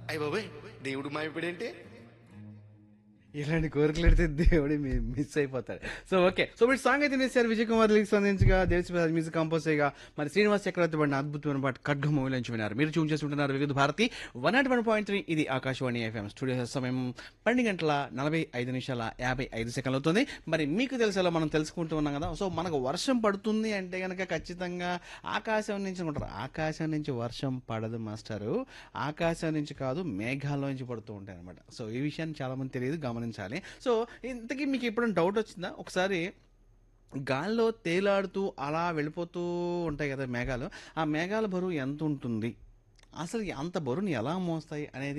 అయ్య బాబాయ్ దేవుడు మాయపడేంటి ఇలాంటి కోరికలు ఎడితే దేవుడి మీ- మిస్ అయిపోతాడు సో ఓకే సో మీరు సాంగ్ అయితే వినేశారు విజయ్ కుమార్ లిరిక్స్ అందించగా దేవసి మ్యూజిక్ కంపోజ్ చేయగా మరి శ్రీనివాస్ చక్రవర్తి పడిన అద్భుతమైన పాట ఖడ్గ మూవీ నుంచి విన్నారు మీరు చూన్ చేసుకుంటున్నారు Vividh Bharati one naught one point three ఇది ఆకాశవాణి ఎఫ్ఎం స్టూడియో సమయం పన్నెండు గంటల నలభై ఐదు నిమిషాల యాభై ఐదు సెకండ్లు అవుతుంది మరి మీకు తెలిసేలా మనం తెలుసుకుంటూ ఉన్నాం కదా సో మనకు వర్షం పడుతుంది అంటే కనుక ఖచ్చితంగా ఆకాశం నుంచి అనుకుంటారు ఆకాశం నుంచి వర్షం పడదు మాస్టారు ఆకాశం నుంచి కాదు మేఘాల్లో నుంచి పడుతూ ఉంటాయి అనమాట సో ఈ విషయాన్ని చాలా మంది తెలియదు గమనించాలి సో ఇంతకీ మీకు ఎప్పుడైనా డౌట్ వచ్చిందా ఒకసారి గాల్లో తేలాడుతూ అలా వెళ్ళిపోతూ ఉంటాయి కదా మేఘాలు ఆ మేఘాల బరువు ఎంత ఉంటుంది అసలు అంత బరువుని ఎలా మోస్తాయి అనేది